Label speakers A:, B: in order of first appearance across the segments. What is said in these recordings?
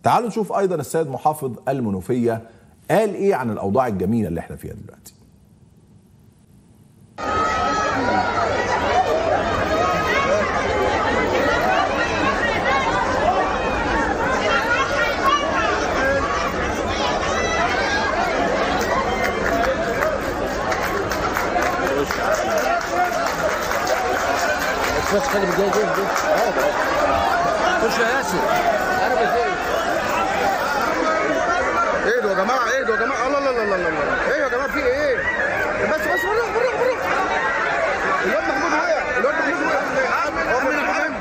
A: تعالوا نشوف ايضا السيد محافظ المنوفيه قال ايه عن الاوضاع الجميله اللي احنا فيها دلوقتي
B: بس خلي بالجاي جاي جاي خش يا ياسر انا بزيد
C: ايه ده يا جماعه ايه ده يا جماعه الله الله الله الله الله ايه يا جماعه في ايه بس بس بالراحه بالراحه بالراحه الواد محمود وقع الواد محمود وقع هو من الحمام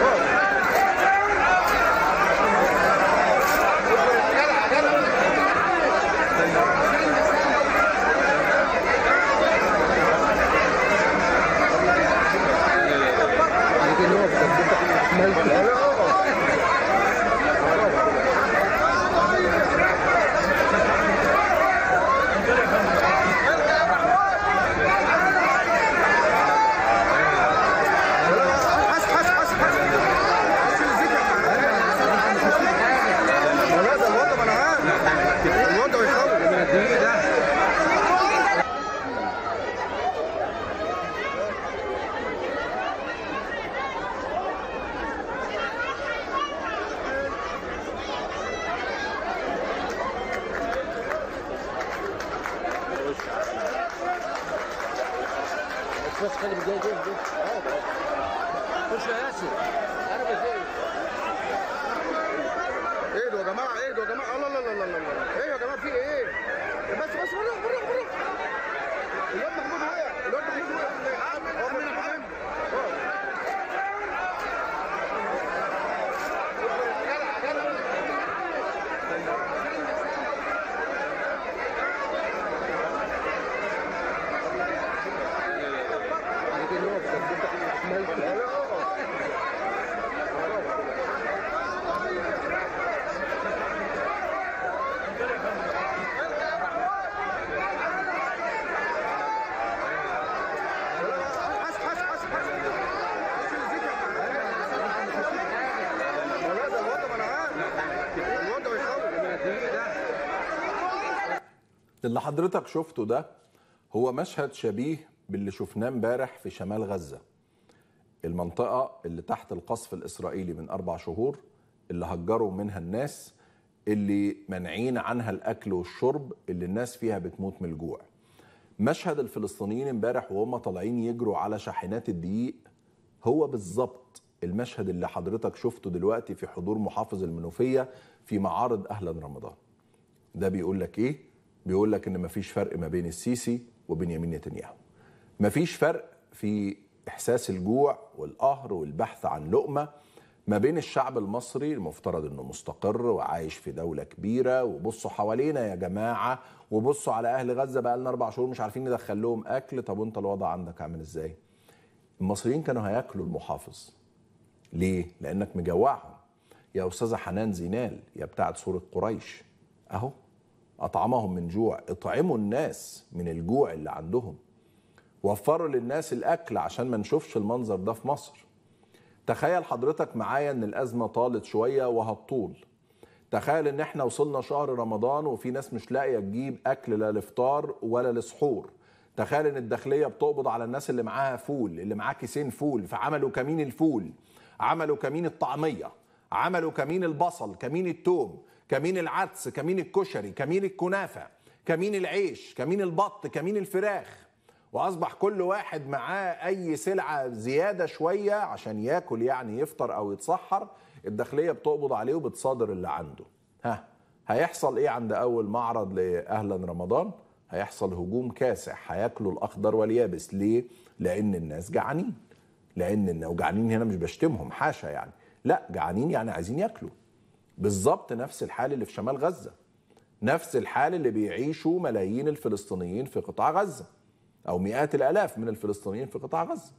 C: حس حس حس حس لا ده الوضع ما انا عارف الوضع يخوف
B: بس بس خلي بالجاي جاي جاي خش يا ياسر انا بزيد
C: ايه ده يا جماعه ايه ده يا جماعه الله الله الله الله الله ايه يا جماعه في ايه بس بس بالراحه بالراحه بالراحه الواد محمود وقع الواد محمود وقع هو من الحمام حس حس حس حس لا ده الوضع ما انا عارف الوضع يخوف
A: اللي حضرتك شفته ده هو مشهد شبيه باللي شفناه امبارح في شمال غزة المنطقة اللي تحت القصف الإسرائيلي من أربع شهور اللي هجروا منها الناس اللي منعين عنها الأكل والشرب اللي الناس فيها بتموت من الجوع مشهد الفلسطينيين امبارح وهم طالعين يجروا على شاحنات الدقيق هو بالظبط المشهد اللي حضرتك شفته دلوقتي في حضور محافظ المنوفية في معارض أهلا رمضان ده بيقول لك ايه بيقول لك ان مفيش فرق ما بين السيسي وبنيامين نتنياهو مفيش فرق في احساس الجوع والقهر والبحث عن لقمه ما بين الشعب المصري المفترض انه مستقر وعايش في دوله كبيره وبصوا حوالينا يا جماعه وبصوا على اهل غزه بقى لنا اربع شهور مش عارفين ندخل لهم اكل طب وانت الوضع عندك عامل ازاي؟ المصريين كانوا هياكلوا المحافظ ليه؟ لانك مجوعهم يا استاذه حنان زينال يا بتاعت سوره قريش اهو اطعمهم من جوع اطعموا الناس من الجوع اللي عندهم وفروا للناس الاكل عشان ما نشوفش المنظر ده في مصر تخيل حضرتك معايا ان الازمه طالت شويه وهتطول تخيل ان احنا وصلنا شهر رمضان وفي ناس مش لاقيه تجيب اكل لا لافطار ولا لسحور تخيل ان الداخليه بتقبض على الناس اللي معاها فول اللي معاه كيسين فول فعملوا كمين الفول عملوا كمين الطعميه عملوا كمين البصل كمين التوم كمين العدس كمين الكشري كمين الكنافه كمين العيش كمين البط كمين الفراخ واصبح كل واحد معاه اي سلعه زياده شويه عشان ياكل يعني يفطر او يتسحر الداخليه بتقبض عليه وبتصادر اللي عنده ها هيحصل ايه عند اول معرض لاهلا رمضان هيحصل هجوم كاسح هياكلوا الاخضر واليابس ليه لان الناس جعانين لان وجعانين هنا مش بشتمهم حاشا يعني لا جعانين يعني عايزين ياكلوا بالظبط نفس الحال اللي في شمال غزه نفس الحال اللي بيعيشوا ملايين الفلسطينيين في قطاع غزه او مئات الالاف من الفلسطينيين في قطاع غزه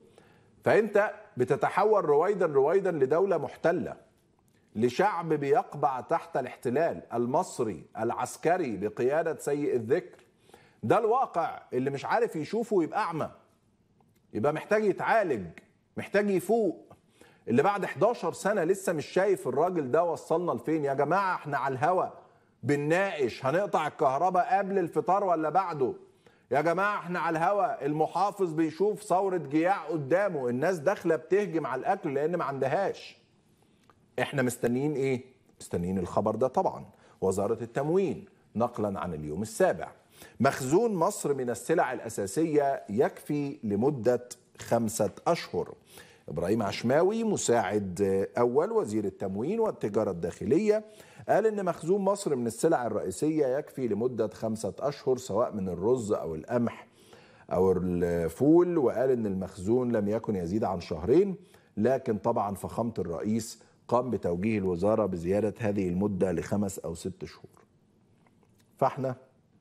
A: فانت بتتحول رويدا رويدا لدوله محتله لشعب بيقبع تحت الاحتلال المصري العسكري بقياده سيء الذكر ده الواقع اللي مش عارف يشوفه يبقى اعمى يبقى محتاج يتعالج محتاج يفوق اللي بعد 11 سنه لسه مش شايف الراجل ده وصلنا لفين يا جماعه احنا على الهوا بنناقش هنقطع الكهرباء قبل الفطار ولا بعده يا جماعه احنا على الهوا المحافظ بيشوف ثوره جياع قدامه الناس داخله بتهجم على الاكل لان ما عندهاش احنا مستنيين ايه مستنيين الخبر ده طبعا وزاره التموين نقلا عن اليوم السابع مخزون مصر من السلع الاساسيه يكفي لمده خمسه اشهر ابراهيم عشماوي مساعد اول وزير التموين والتجاره الداخليه قال ان مخزون مصر من السلع الرئيسيه يكفي لمده خمسه اشهر سواء من الرز او القمح او الفول وقال ان المخزون لم يكن يزيد عن شهرين لكن طبعا فخامه الرئيس قام بتوجيه الوزاره بزياده هذه المده لخمس او ست شهور. فاحنا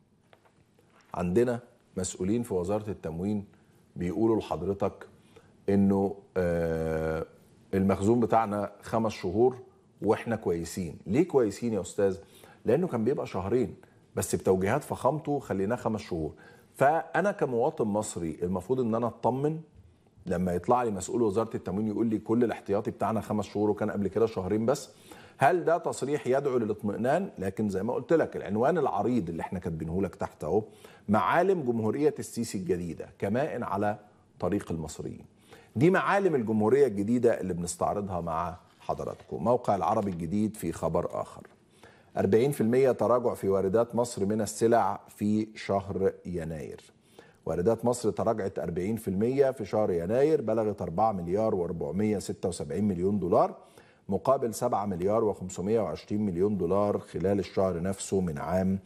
A: عندنا مسؤولين في وزاره التموين بيقولوا لحضرتك انه آه المخزون بتاعنا خمس شهور واحنا كويسين ليه كويسين يا استاذ لانه كان بيبقى شهرين بس بتوجيهات فخامته خليناه خمس شهور فانا كمواطن مصري المفروض ان انا اطمن لما يطلع لي مسؤول وزاره التموين يقول لي كل الاحتياطي بتاعنا خمس شهور وكان قبل كده شهرين بس هل ده تصريح يدعو للاطمئنان لكن زي ما قلت لك العنوان العريض اللي احنا كاتبينه لك تحت اهو معالم جمهوريه السيسي الجديده كماء على طريق المصريين دي معالم الجمهوريه الجديده اللي بنستعرضها مع حضراتكم موقع العربي الجديد في خبر آخر 40% تراجع في واردات مصر من السلع في شهر يناير واردات مصر تراجعت 40% في شهر يناير بلغت 4 مليار و476 مليون دولار مقابل 7 مليار و520 مليون دولار خلال الشهر نفسه من عام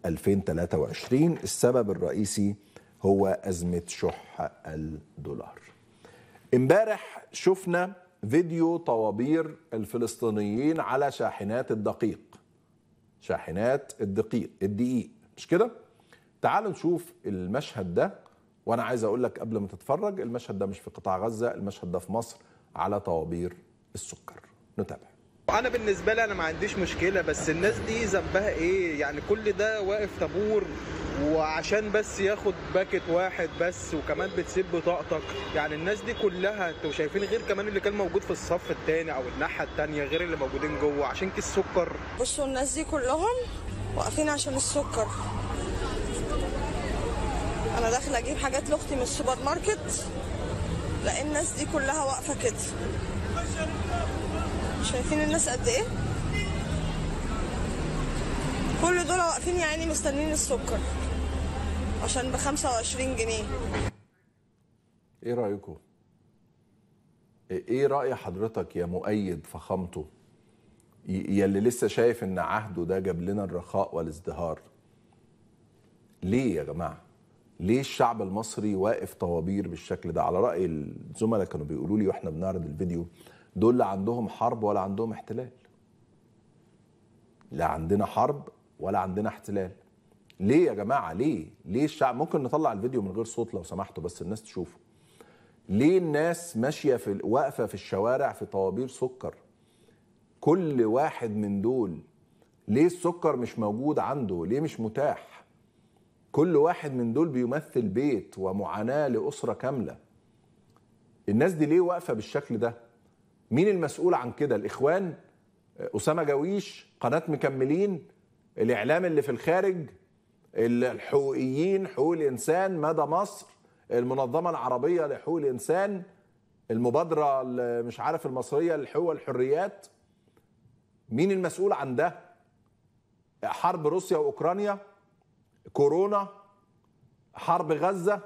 A: 2023 السبب الرئيسي هو أزمة شح الدولار امبارح شفنا فيديو طوابير الفلسطينيين على شاحنات الدقيق شاحنات الدقيق الدقيق مش كده تعالوا نشوف المشهد ده وانا عايز اقول لك قبل ما تتفرج المشهد ده مش في قطاع غزه المشهد ده في مصر على طوابير السكر نتابع
D: انا بالنسبه لي انا ما عنديش مشكله بس الناس دي ذنبها ايه يعني كل ده واقف طابور وعشان بس ياخد باكت واحد بس وكمان بتسيب بطاقتك يعني الناس دي كلها انتوا شايفين غير كمان اللي كان موجود في الصف الثاني او الناحيه الثانيه غير اللي موجودين جوه عشان كيس سكر
E: بصوا الناس دي كلهم واقفين عشان السكر انا داخله اجيب حاجات لاختي من السوبر ماركت لان الناس دي كلها واقفه كده شايفين الناس قد ايه كل دول واقفين يا عيني مستنيين السكر عشان ب 25 جنيه
A: ايه رايكم ايه راي حضرتك يا مؤيد فخامته ي- يا اللي لسه شايف ان عهده ده جاب لنا الرخاء والازدهار ليه يا جماعه ليه الشعب المصري واقف طوابير بالشكل ده على راي الزملاء كانوا بيقولوا لي واحنا بنعرض الفيديو دول لا عندهم حرب ولا عندهم احتلال لا عندنا حرب ولا عندنا احتلال ليه يا جماعه ليه ليه الشعب ممكن نطلع الفيديو من غير صوت لو سمحتوا بس الناس تشوفه ليه الناس ماشيه في واقفه في الشوارع في طوابير سكر كل واحد من دول ليه السكر مش موجود عنده ليه مش متاح كل واحد من دول بيمثل بيت ومعاناه لاسره كامله الناس دي ليه واقفه بالشكل ده مين المسؤول عن كده الاخوان اسامه جويش قناه مكملين الاعلام اللي في الخارج الحقوقيين حقوق الانسان مدى مصر المنظمه العربيه لحقوق الانسان المبادره اللي مش عارف المصريه للحقوق والحريات مين المسؤول عن ده حرب روسيا واوكرانيا كورونا حرب غزه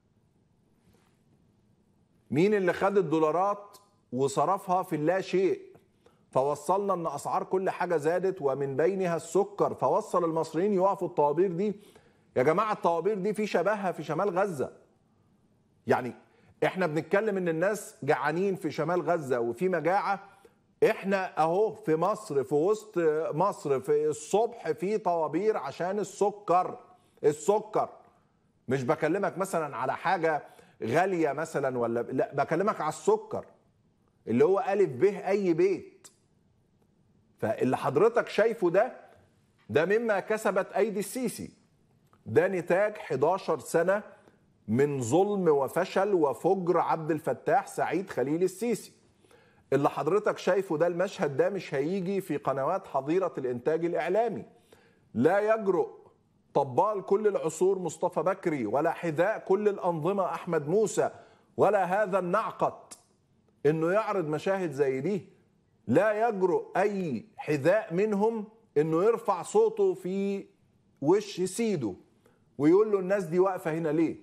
A: مين اللي خد الدولارات وصرفها في اللا شيء فوصلنا ان اسعار كل حاجه زادت ومن بينها السكر فوصل المصريين يقفوا الطوابير دي يا جماعه الطوابير دي في شبهها في شمال غزه يعني احنا بنتكلم ان الناس جعانين في شمال غزه وفي مجاعه احنا اهو في مصر في وسط مصر في الصبح في طوابير عشان السكر السكر مش بكلمك مثلا على حاجه غاليه مثلا ولا لا بكلمك على السكر اللي هو الف به اي بيت فاللي حضرتك شايفه ده ده مما كسبت ايدي السيسي ده نتاج 11 سنه من ظلم وفشل وفجر عبد الفتاح سعيد خليل السيسي اللي حضرتك شايفه ده المشهد ده مش هيجي في قنوات حظيرة الإنتاج الإعلامي لا يجرؤ طبال كل العصور مصطفى بكري ولا حذاء كل الأنظمة أحمد موسى ولا هذا النعقد إنه يعرض مشاهد زي دي لا يجرؤ أي حذاء منهم إنه يرفع صوته في وش سيده ويقول له الناس دي واقفة هنا ليه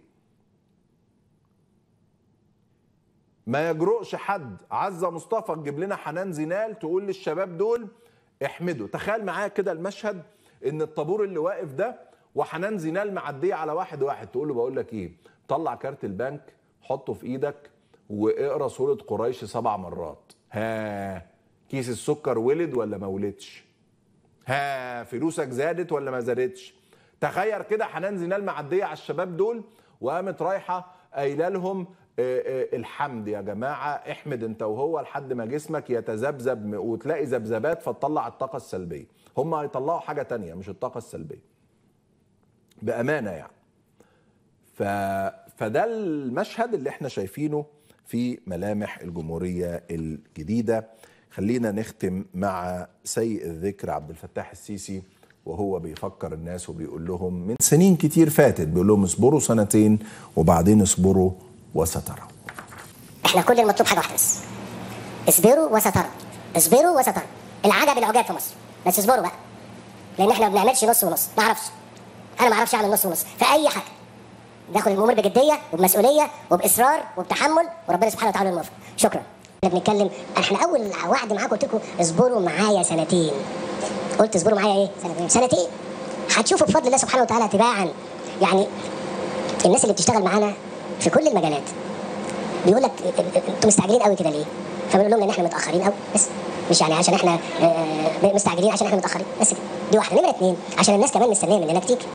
A: ما يجرؤش حد عزة مصطفى تجيب لنا حنان زينال تقول للشباب دول احمدوا تخيل معايا كده المشهد ان الطابور اللي واقف ده وحنان زينال معديه على واحد واحد تقول له بقول لك ايه طلع كارت البنك حطه في ايدك واقرا سوره قريش سبع مرات ها كيس السكر ولد ولا ما ولدش ها فلوسك زادت ولا ما زادتش تخيل كده حنان زينال معديه على الشباب دول وقامت رايحه قايله لهم آه، آه، الحمد يا جماعه احمد انت وهو لحد ما جسمك يتذبذب م- وتلاقي ذبذبات فتطلع الطاقه السلبيه هم هيطلعوا حاجه تانية مش الطاقه السلبيه بامانه يعني ف... فده المشهد اللي احنا شايفينه في ملامح الجمهوريه الجديده خلينا نختم مع سيء الذكر عبد الفتاح السيسي وهو بيفكر الناس وبيقول لهم من سنين كتير فاتت بيقول لهم اصبروا سنتين وبعدين اصبروا وستروا
F: احنا كل المطلوب حاجه واحده بس اصبروا وسترى اصبروا وسترى العجب العجاب في مصر بس اصبروا بقى لان احنا ما بنعملش نص ونص ما اعرفش انا ما اعرفش اعمل نص ونص في اي حاجه ناخد الامور بجديه وبمسؤوليه وباصرار وبتحمل وربنا سبحانه وتعالى الموفق شكرا احنا بنتكلم احنا اول وعد معاكم قلت لكم اصبروا معايا سنتين قلت اصبروا معايا ايه سنتين سنتين هتشوفوا بفضل الله سبحانه وتعالى تباعا يعني الناس اللي بتشتغل معانا في كل المجالات بيقول لك انتوا مستعجلين قوي كده ليه؟ فبنقول لهم ان احنا متاخرين قوي بس مش يعني عشان احنا آه، مستعجلين عشان احنا متاخرين بس كده دي واحده نمره اثنين عشان الناس كمان مستنيه مننا كتير